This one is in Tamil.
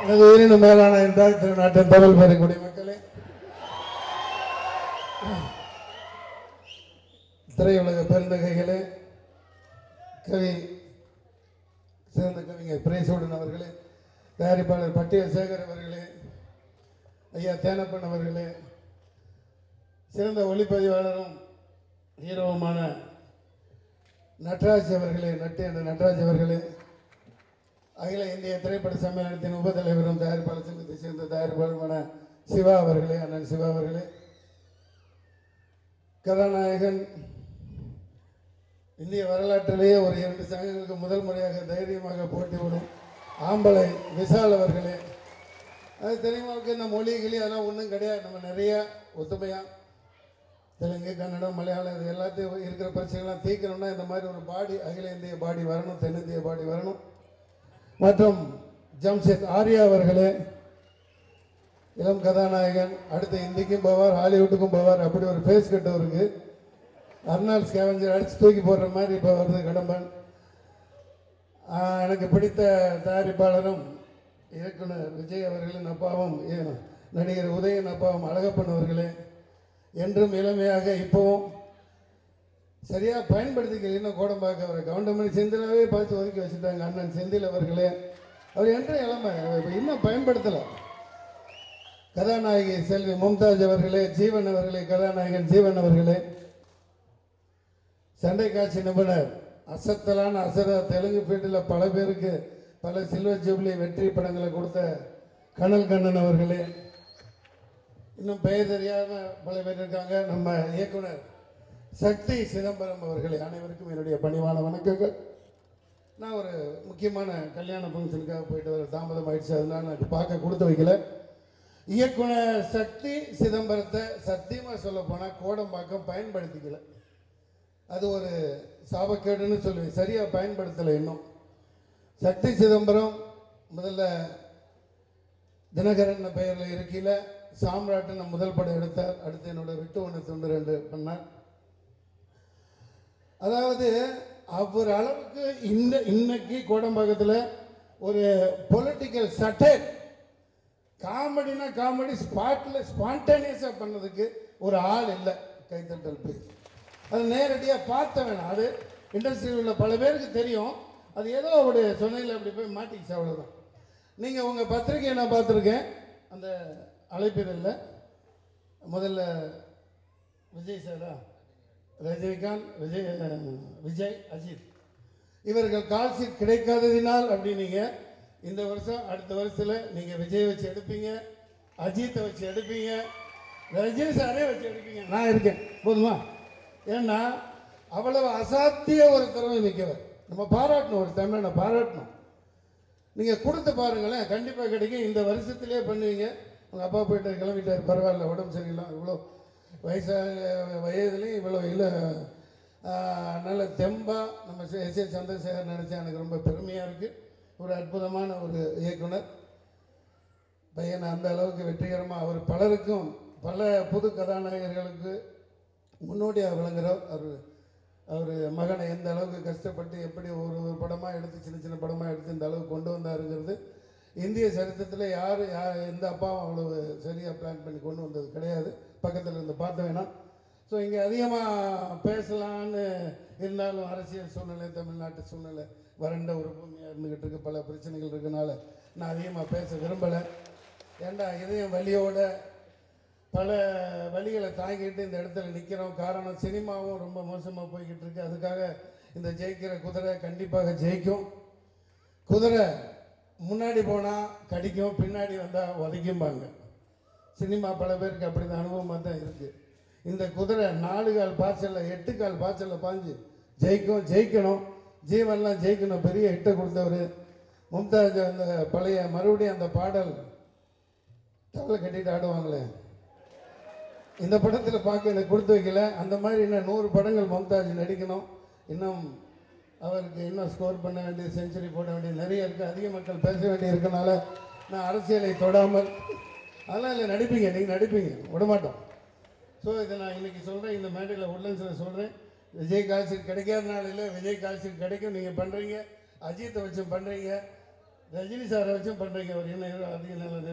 எனது உயிரினும் மேலான என்றால் திருநாட்டின் தமிழ் பெறக்கூடிய மக்களே திரையுலக பெருந்தகைகளே கவி சிறந்த கவிஞர் பிரேசோடன் அவர்களே தயாரிப்பாளர் பட்டியல் சேகர் அவர்களே ஐயா தேனப்பன் அவர்களே சிறந்த ஒளிப்பதிவாளரும் ஹீரோவுமான நட்ராஜ் அவர்களே நட்டு என்ற நட்ராஜ் அவர்களே அகில இந்திய திரைப்பட சம்மேளனத்தின் உபத்தலைவரும் தயாரிப்பாளர் சங்கத்தை சேர்ந்த தயாரிப்பாளருமான சிவா அவர்களே அண்ணன் சிவா அவர்களே கதாநாயகன் இந்திய வரலாற்றிலேயே ஒரு இரண்டு சங்கங்களுக்கு முதல் முறையாக தைரியமாக போட்டிவிடும் ஆம்பளை விஷால் அவர்களே அது தெரியுமாவுக்கு இந்த மொழி கிளி அதெல்லாம் ஒன்றும் கிடையாது நம்ம நிறைய ஒத்துமையாக தெலுங்கு கன்னடம் மலையாளம் இது எல்லாத்தையும் இருக்கிற பிரச்சனைகள்லாம் தீர்க்கணும்னா இந்த மாதிரி ஒரு பாடி அகில இந்திய பாடி வரணும் தென்னிந்திய பாடி வரணும் மற்றும் ஜம்ஷெட் ஆர்யா அவர்களே இளம் கதாநாயகன் அடுத்து இந்திக்கும் போவார் ஹாலிவுட்டுக்கும் போவார் அப்படி ஒரு ஃபேஸ் கட்டு இருக்கு அர்னால் ஸ்கேவஞ்சர் அடிச்சு தூக்கி போடுற மாதிரி இப்போ வருது கடம்பன் ஆஹ் எனக்கு பிடித்த தயாரிப்பாளரும் இயக்குனர் விஜய் அவர்களின் அப்பாவும் இ- நடிகர் உதயன் அப்பாவும் அழகப்பன் அவர்களே என்றும் இளமையாக இப்போவும் சரியா பயன்படுத்திக்கல கோடம்பாக்க அவரை கவுண்டமணி செந்திலாவே பார்த்து ஒதுக்கி வச்சுட்டாங்க அண்ணன் செந்தில் அவர்களே அவர் என்ற இளமை இப்ப இன்னும் பயன்படுத்தலை கதாநாயகி செல்வி மும்தாஜ் அவர்களே ஜீவன் அவர்களே கதாநாயகன் ஜீவன் அவர்களே சண்டை காட்சி நிபுணர் அசத்தலான அசர தெலுங்கு ஃபீல்டில் பல பேருக்கு பல சில்வர் ஜூப்ளி வெற்றி படங்களை கொடுத்த கனல் கண்ணன் அவர்களே இன்னும் பெயர் தெரியாம பல பேர் இருக்காங்க நம்ம இயக்குனர் சக்தி சிதம்பரம் அவர்களே அனைவருக்கும் என்னுடைய பணிவான வணக்கங்கள் நான் ஒரு முக்கியமான கல்யாண ஃபங்க்ஷனுக்காக போயிட்டு வர தாமதம் ஆயிடுச்சு அதனால நான் பார்க்க கொடுத்து வைக்கல இயக்குனர் சக்தி சிதம்பரத்தை சத்தியமாக சொல்ல போனால் கோடம்பாக்கம் பயன்படுத்திக்கல அது ஒரு சாபக்கேடுன்னு சொல்லுவேன் சரியாக பயன்படுத்தலை இன்னும் சக்தி சிதம்பரம் முதல்ல தினகரன் பெயரில் இருக்கையில் சாம்ராட்டுன்னு முதல் படம் எடுத்தார் அடுத்து என்னோட விட்டு ஒன்று துண்டு ரெண்டு பண்ணார் அதாவது அவர் அளவுக்கு இந்த இன்னைக்கு கோடம்பாக்கத்தில் ஒரு பொலிட்டிக்கல் சட்டர் காமெடினா காமெடி ஸ்பாட்டில் ஸ்பான்டேனியஸாக பண்ணதுக்கு ஒரு ஆள் இல்லை கைத்தட்டல் ப்ளீஸ் அது நேரடியாக பார்த்த வேணாம் அது இண்டஸ்ட்ரியில் உள்ள பல பேருக்கு தெரியும் அது ஏதோ அவருடைய சொன்னையில் அப்படி போய் மாட்டிக்கிச்சு அவ்வளோதான் நீங்கள் உங்கள் பத்திரிகையை நான் பார்த்துருக்கேன் அந்த அழைப்பிதழில் முதல்ல விஜய் சாரா ரஜினிகாந்த் விஜய் விஜய் அஜித் இவர்கள் கால் சீட் கிடைக்காததினால் அப்படின்னீங்க இந்த வருஷம் அடுத்த வருஷத்தில் நீங்கள் விஜய் வச்சு எடுப்பீங்க அஜித்தை வச்சு எடுப்பீங்க ரஜினி சாரே வச்சு எடுப்பீங்க நான் இருக்கேன் போதுமா ஏன்னா அவ்வளவு அசாத்திய ஒரு திறமை மிக்கவர் நம்ம பாராட்டணும் ஒரு தமிழனை பாராட்டணும் நீங்கள் கொடுத்து பாருங்களேன் கண்டிப்பாக கிடைக்கும் இந்த வருஷத்திலே பண்ணுவீங்க உங்கள் அப்பா போயிட்டு கிளம்பிட்டார் பரவாயில்ல உடம்பு சரியில்லை இவ்வளோ வயசாக வயதுலேயும் இவ்வளோ இல்லை நல்ல தெம்பாக நம்ம எஸ் ஏ சந்திரசேகர் நினச்சா எனக்கு ரொம்ப பெருமையாக இருக்குது ஒரு அற்புதமான ஒரு இயக்குனர் பையனை அந்த அளவுக்கு வெற்றிகரமாக அவர் பலருக்கும் பல புது கதாநாயகர்களுக்கு முன்னோடியாக விளங்குறவர் அவர் அவர் மகனை எந்த அளவுக்கு கஷ்டப்பட்டு எப்படி ஒரு ஒரு படமாக எடுத்து சின்ன சின்ன படமாக எடுத்து இந்த அளவுக்கு கொண்டு வந்தாருங்கிறது இந்திய சரித்திரத்தில் யார் யார் எந்த அப்பாவும் அவ்வளவு சரியாக பிளான் பண்ணி கொண்டு வந்தது கிடையாது பக்கத்தில் இருந்து பார்த்த வேணாம் ஸோ இங்கே அதிகமாக பேசலான்னு இருந்தாலும் அரசியல் சூழ்நிலை தமிழ்நாட்டு சூழ்நிலை வறண்ட ஒரு பூமியாக இருந்துக்கிட்டு இருக்கு பல பிரச்சனைகள் இருக்கனால நான் அதிகமாக பேச விரும்பலை ஏண்டா இதயம் வலியோட பல வழிகளை தாங்கிட்டு இந்த இடத்துல நிற்கிறோம் காரணம் சினிமாவும் ரொம்ப மோசமாக போய்கிட்டு இருக்கு அதுக்காக இந்த ஜெயிக்கிற குதிரை கண்டிப்பாக ஜெயிக்கும் குதிரை முன்னாடி போனால் கடிக்கும் பின்னாடி வந்தால் உதைக்கும்பாங்க சினிமா பல பேருக்கு அப்படி தான் அனுபவமாக தான் இருக்குது இந்த குதிரை நாலு கால் பாய்ச்சலில் எட்டு கால் பாய்ச்சலில் பாஞ்சு ஜெயிக்கும் ஜெயிக்கணும் ஜீவன்லாம் ஜெயிக்கணும் பெரிய ஹிட்டை கொடுத்தவர் மும்தாஜ் அந்த பழைய மறுபடியும் அந்த பாடல் தவளை கட்டிட்டு ஆடுவாங்களே இந்த படத்தில் பார்க்க எனக்கு கொடுத்து வைக்கல அந்த மாதிரி இன்னும் நூறு படங்கள் மும்தாஜ் நடிக்கணும் இன்னும் அவருக்கு இன்னும் ஸ்கோர் பண்ண வேண்டியது செஞ்சுரி போட வேண்டியது நிறைய இருக்குது அதிக மக்கள் பேச வேண்டிய இருக்கனால நான் அரசியலை தொடாமல் அதெல்லாம் இல்லை நடிப்பீங்க நீங்கள் நடிப்பீங்க விடமாட்டோம் ஸோ இதை நான் இன்னைக்கு சொல்கிறேன் இந்த மேடையில் உட்லன்ஸில் சொல்கிறேன் விஜய் கால்சீட் கிடைக்காத நாளில் விஜய் கால்சீட் கிடைக்கும் நீங்கள் பண்ணுறீங்க அஜித்தை வச்சு பண்ணுறீங்க ரஜினி சாரை வச்சும் பண்ணுறீங்க அவர் என்ன அதிக நல்ல